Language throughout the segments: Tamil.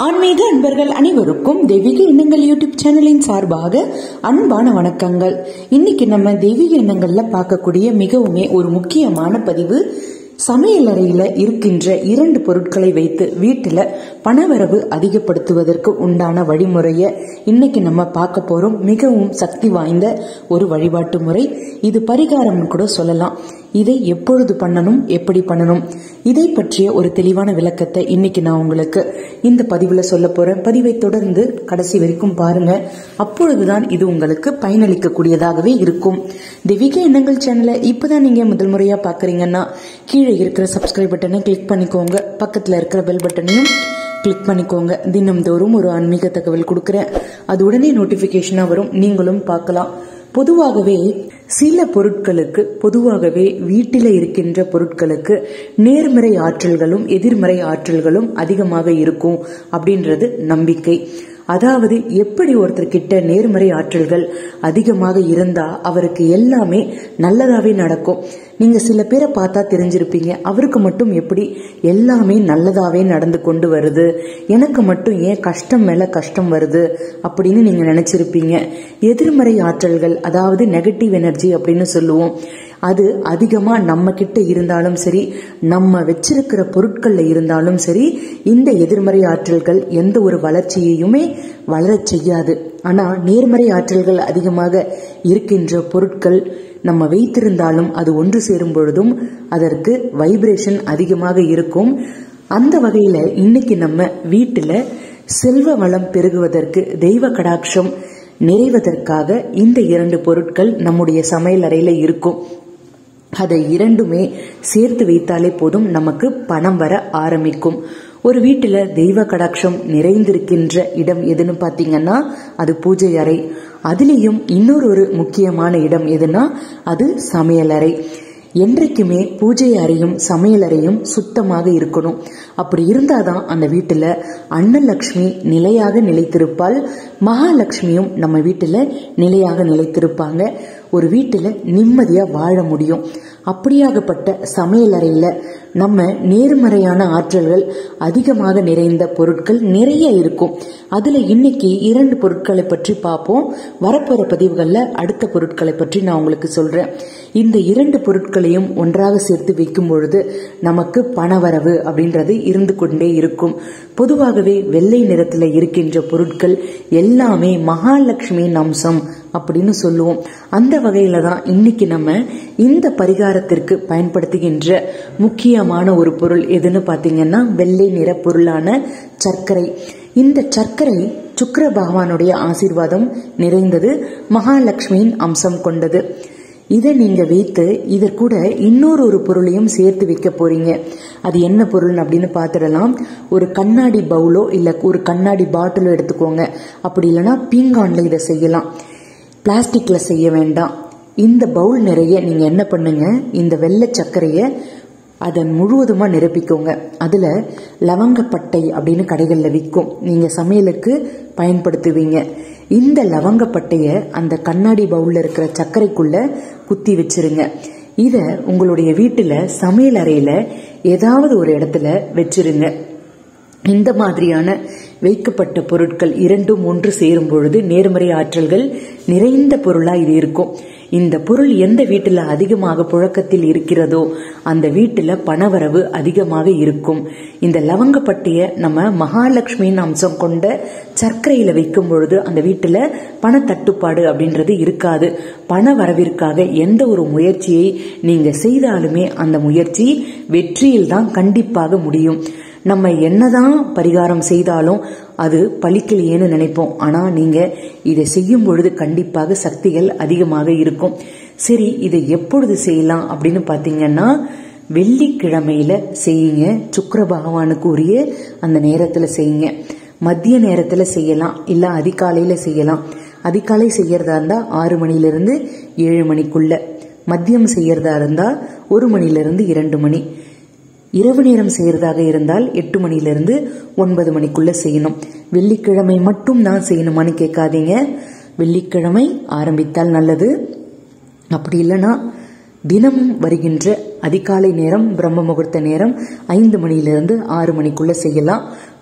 ஆன்மீக அன்பர்கள் அனைவருக்கும் தெய்வீக எண்ணங்கள் யூடியூப் சேனலின் சார்பாக அன்பான வணக்கங்கள் இன்னைக்கு நம்ம தெய்வீக எண்ணங்கள்ல பார்க்கக்கூடிய மிகவுமே ஒரு முக்கியமான பதிவு சமையலறையில இருக்கின்ற இரண்டு பொருட்களை வைத்து வீட்டுல பணவரவு அதிகப்படுத்துவதற்கு உண்டான வழிமுறைய இன்னைக்கு நம்ம பார்க்க போறோம் மிகவும் சக்தி வாய்ந்த ஒரு வழிபாட்டு முறை இது பரிகாரம்னு கூட சொல்லலாம் இதை எப்பொழுது பண்ணணும் எப்படி பண்ணணும் இதை பற்றிய ஒரு தெளிவான விளக்கத்தை இன்னைக்கு நான் உங்களுக்கு இந்த பதிவுல சொல்ல போறேன் பதிவை தொடர்ந்து கடைசி வரைக்கும் பாருங்க அப்பொழுதுதான் இது உங்களுக்கு பயனளிக்கக்கூடியதாகவே இருக்கும் தெய்வீக எண்ணங்கள் சேனலை இப்பதான் நீங்க முதல் முறையா பாக்குறீங்கன்னா கீழே இருக்கிற சப்ஸ்கிரைப் பட்டனை கிளிக் பண்ணிக்கோங்க பக்கத்துல இருக்கிற பெல் பட்டனையும் கிளிக் பண்ணிக்கோங்க தினம்தோறும் ஒரு ஆன்மீக தகவல் கொடுக்குறேன் அது உடனே நோட்டிபிகேஷனா வரும் நீங்களும் பார்க்கலாம் பொதுவாகவே சில பொருட்களுக்கு பொதுவாகவே வீட்டில் இருக்கின்ற பொருட்களுக்கு நேர்மறை ஆற்றல்களும் எதிர்மறை ஆற்றல்களும் அதிகமாக இருக்கும் அப்படின்றது நம்பிக்கை அதாவது எப்படி ஒருத்தர்கிட்ட நேர்மறை ஆற்றல்கள் அதிகமாக இருந்தா அவருக்கு எல்லாமே நல்லதாவே நடக்கும் நீங்க சில பேரை பார்த்தா தெரிஞ்சிருப்பீங்க அவருக்கு மட்டும் எப்படி எல்லாமே நல்லதாவே நடந்து கொண்டு வருது எனக்கு மட்டும் ஏன் கஷ்டம் மேல கஷ்டம் வருது அப்படின்னு நீங்க நினைச்சிருப்பீங்க எதிர்மறை ஆற்றல்கள் அதாவது நெகட்டிவ் எனர்ஜி அப்படின்னு சொல்லுவோம் அது அதிகமா நம்ம கிட்ட இருந்தாலும் சரி நம்ம வச்சிருக்கிற பொருட்கள்ல இருந்தாலும் சரி இந்த எதிர்மறை ஆற்றல்கள் எந்த ஒரு வளர்ச்சியையுமே வளரச் செய்யாது ஆனா நேர்மறை ஆற்றல்கள் அதிகமாக இருக்கின்ற பொருட்கள் நம்ம வைத்திருந்தாலும் அது ஒன்று சேரும் பொழுதும் அதற்கு வைப்ரேஷன் அதிகமாக இருக்கும் அந்த வகையில இன்னைக்கு நம்ம வீட்டுல செல்வ வளம் பெருகுவதற்கு தெய்வ கடாட்சம் நிறைவதற்காக இந்த இரண்டு பொருட்கள் நம்முடைய சமையல் அறையில இருக்கும் அதை இரண்டுமே சேர்த்து வைத்தாலே போதும் நமக்கு பணம் வர ஆரம்பிக்கும் ஒரு வீட்டுல தெய்வ கடாட்சம் நிறைந்திருக்கின்ற இடம் எதுன்னு பாத்தீங்கன்னா அது பூஜை அறை அதுலேயும் இன்னொரு ஒரு முக்கியமான இடம் எதுனா அது சமையலறை என்றைக்குமே பூஜை அறையும் சமையலறையும் சுத்தமாக இருக்கணும் அப்படி இருந்தாதான் அந்த வீட்டுல அன்னலக்ஷ்மி நிலையாக நிலைத்திருப்பாள் மகாலட்சுமியும் நம்ம வீட்டுல நிலையாக நிலைத்திருப்பாங்க ஒரு வீட்டுல நிம்மதியா வாழ முடியும் அப்படியாகப்பட்ட சமையலறையில நம்ம நேர்மறையான ஆற்றல்கள் அதிகமாக நிறைந்த பொருட்கள் நிறைய இருக்கும் அதுல இன்னைக்கு இரண்டு பொருட்களை பற்றி பார்ப்போம் வரப்போற பதிவுகள்ல அடுத்த பொருட்களை பற்றி நான் உங்களுக்கு சொல்றேன் இந்த இரண்டு பொருட்களையும் ஒன்றாக சேர்த்து வைக்கும் பொழுது நமக்கு பணவரவு அப்படின்றது இருந்து கொண்டே இருக்கும் பொதுவாகவே வெள்ளை நிறத்துல இருக்கின்ற பொருட்கள் எல்லாமே மகாலட்சுமியின் அம்சம் அப்படின்னு சொல்லுவோம் அந்த வகையில தான் இன்னைக்கு நம்ம இந்த பரிகாரத்திற்கு பயன்படுத்துகின்ற முக்கியமான ஒரு பொருள் எதுன்னு பாத்தீங்கன்னா வெள்ளை நிற பொருளான சர்க்கரை இந்த சர்க்கரை சுக்கர பகவானுடைய ஆசீர்வாதம் நிறைந்தது மகாலட்சுமியின் அம்சம் கொண்டது இதை நீங்க வைத்து இத கூட இன்னொரு ஒரு பொருளையும் சேர்த்து வைக்க போறீங்க அது என்ன பொருள் அப்படின்னு பார்த்துடலாம் ஒரு கண்ணாடி பவுலோ இல்ல ஒரு கண்ணாடி பாட்டிலோ எடுத்துக்கோங்க அப்படி இல்லைன்னா பீங்கான்ல இதை செய்யலாம் பிளாஸ்டிக்ல செய்ய வேண்டாம் இந்த பவுல் நிறைய நீங்க என்ன பண்ணுங்க இந்த வெள்ளை சர்க்கரைய அதை முழுவதுமா நிரப்பிக்கோங்க அதுல லவங்கப்பட்டை அப்படின்னு கடைகள்ல விற்கும் நீங்க சமையலுக்கு பயன்படுத்துவீங்க இந்த லவங்கப்பட்டைய அந்த கண்ணாடி பவுல்ல இருக்கிற சர்க்கரைக்குள்ள குத்தி வச்சிருங்க இத உங்களுடைய வீட்டுல சமையல் அறையில ஏதாவது ஒரு இடத்துல வச்சிருங்க இந்த மாதிரியான வைக்கப்பட்ட பொருட்கள் இரண்டும் ஒன்று சேரும் பொழுது நேர்மறை ஆற்றல்கள் நிறைந்த பொருளா இது இருக்கும் இந்த பொருள் எந்த வீட்டுல அதிகமாக புழக்கத்தில் இருக்கிறதோ அந்த வீட்டுல பணவரவு அதிகமாக இருக்கும் இந்த லவங்கப்பட்டிய நம்ம மகாலட்சுமியின் அம்சம் கொண்ட சர்க்கரையில வைக்கும் பொழுது அந்த வீட்டுல பண தட்டுப்பாடு அப்படின்றது இருக்காது பண வரவிற்காக எந்த ஒரு முயற்சியை நீங்க செய்தாலுமே அந்த முயற்சி வெற்றியில் தான் கண்டிப்பாக முடியும் நம்ம என்னதான் பரிகாரம் செய்தாலும் அது பலிக்கலையேன்னு நினைப்போம் ஆனா நீங்க இதை செய்யும் பொழுது கண்டிப்பாக சக்திகள் அதிகமாக இருக்கும் சரி இதை எப்பொழுது செய்யலாம் அப்படின்னு பாத்தீங்கன்னா வெள்ளிக்கிழமையில செய்யுங்க சுக்கர பகவானுக்கு உரிய அந்த நேரத்துல செய்யுங்க மத்திய நேரத்துல செய்யலாம் இல்ல அதிகாலையில செய்யலாம் அதிகாலை செய்யறதா இருந்தா ஆறு மணில இருந்து ஏழு மணிக்குள்ள மதியம் செய்யறதா இருந்தா ஒரு மணில இருந்து இரண்டு மணி இரவு நேரம் செய்யறதாக இருந்தால் எட்டு மணிலிருந்து ஒன்பது மணிக்குள்ள செய்யணும் வெள்ளிக்கிழமை மட்டும் தான் செய்யணுமான்னு கேட்காதீங்க வெள்ளிக்கிழமை ஆரம்பித்தால் நல்லது அப்படி இல்லைன்னா தினமும் வருகின்ற அதிகாலை நேரம் பிரம்ம முகூர்த்த நேரம் ஐந்து மணியிலிருந்து ஆறு மணிக்குள்ள செய்யலாம்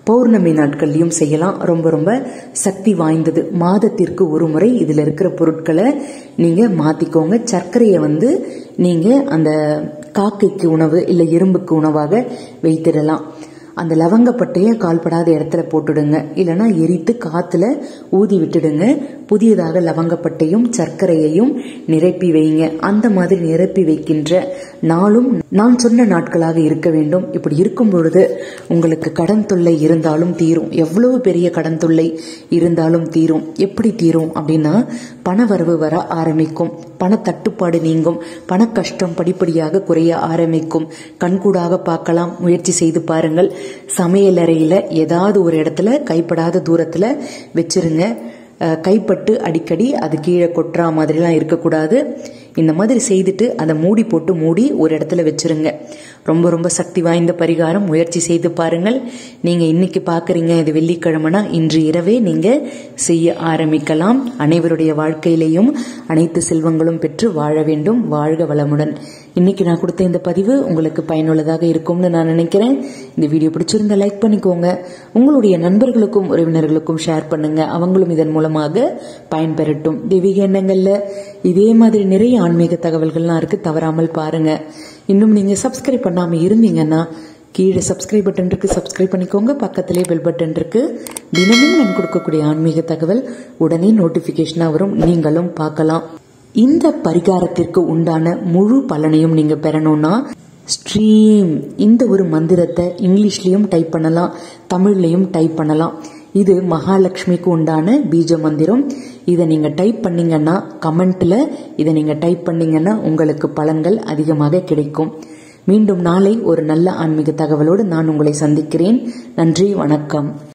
பௌர்ணமி நாட்கள்லையும் செய்யலாம் ரொம்ப ரொம்ப சக்தி வாய்ந்தது மாதத்திற்கு ஒரு முறை இதில் இருக்கிற பொருட்களை நீங்கள் மாற்றிக்கோங்க சர்க்கரையை வந்து நீங்கள் அந்த காக்கைக்கு உணவு இல்லை எறும்புக்கு உணவாக வைத்திடலாம் அந்த லவங்கப்பட்டையை கால்படாத இடத்துல போட்டுடுங்க இல்லைன்னா எரித்து காத்துல ஊதி விட்டுடுங்க புதியதாக லவங்கப்பட்டையும் சர்க்கரையையும் நிரப்பி வைங்க அந்த மாதிரி நிரப்பி வைக்கின்ற நாளும் நான் சொன்ன நாட்களாக இருக்க வேண்டும் இப்படி இருக்கும் பொழுது உங்களுக்கு கடன் தொல்லை இருந்தாலும் தீரும் எவ்வளவு பெரிய கடன் தொல்லை இருந்தாலும் தீரும் எப்படி தீரும் அப்படின்னா பணவரவு வர ஆரம்பிக்கும் பண தட்டுப்பாடு நீங்கும் பண கஷ்டம் படிப்படியாக குறைய ஆரம்பிக்கும் கண்கூடாக பார்க்கலாம் முயற்சி செய்து பாருங்கள் சமையலறையில் ஏதாவது ஒரு இடத்துல கைப்படாத தூரத்தில் வச்சிருங்க கைப்பட்டு அடிக்கடி அது கீழே கொட்டுறா மாதிரிலாம் இருக்கக்கூடாது இந்த மாதிரி செய்துட்டு அதை மூடி போட்டு மூடி ஒரு இடத்துல வச்சிருங்க ரொம்ப ரொம்ப சக்தி வாய்ந்த பரிகாரம் முயற்சி செய்து பாருங்கள் நீங்க இன்னைக்கு பாக்குறீங்க இது வெள்ளிக்கிழமைனா இன்று இரவே நீங்க செய்ய ஆரம்பிக்கலாம் அனைவருடைய வாழ்க்கையிலையும் அனைத்து செல்வங்களும் பெற்று வாழ வேண்டும் வாழ்க வளமுடன் இன்னைக்கு நான் கொடுத்த இந்த பதிவு உங்களுக்கு பயனுள்ளதாக இருக்கும்னு நான் நினைக்கிறேன் இந்த வீடியோ பிடிச்சிருந்தா லைக் பண்ணிக்கோங்க உங்களுடைய நண்பர்களுக்கும் உறவினர்களுக்கும் ஷேர் பண்ணுங்க அவங்களும் இதன் மூலமாக பயன்பெறட்டும் தெய்வீக எண்ணங்கள்ல இதே மாதிரி நிறைய ஆன்மீக தகவல்கள்லாம் இருக்கு தவறாமல் பாருங்க இன்னும் நீங்க சப்ஸ்கிரைப் பண்ணாம இருந்தீங்கன்னா கீழே சப்ஸ்கிரைப் பட்டன் இருக்கு சப்ஸ்கிரைப் பண்ணிக்கோங்க பக்கத்திலே பெல் பட்டன் இருக்கு தினமும் நான் கொடுக்கக்கூடிய ஆன்மீக தகவல் உடனே நோட்டிபிகேஷனா வரும் நீங்களும் பார்க்கலாம் இந்த பரிகாரத்திற்கு உண்டான முழு பலனையும் நீங்க பெறணும்னா ஸ்ட்ரீம் இந்த ஒரு மந்திரத்தை இங்கிலீஷ்லயும் டைப் பண்ணலாம் தமிழ்லையும் டைப் பண்ணலாம் இது மகாலட்சுமிக்கு உண்டான பீஜ மந்திரம் இதை நீங்க டைப் பண்ணீங்கன்னா கமெண்ட்ல இதை நீங்க டைப் பண்ணீங்கன்னா உங்களுக்கு பலன்கள் அதிகமாக கிடைக்கும் மீண்டும் நாளை ஒரு நல்ல ஆன்மீக தகவலோடு நான் உங்களை சந்திக்கிறேன் நன்றி வணக்கம்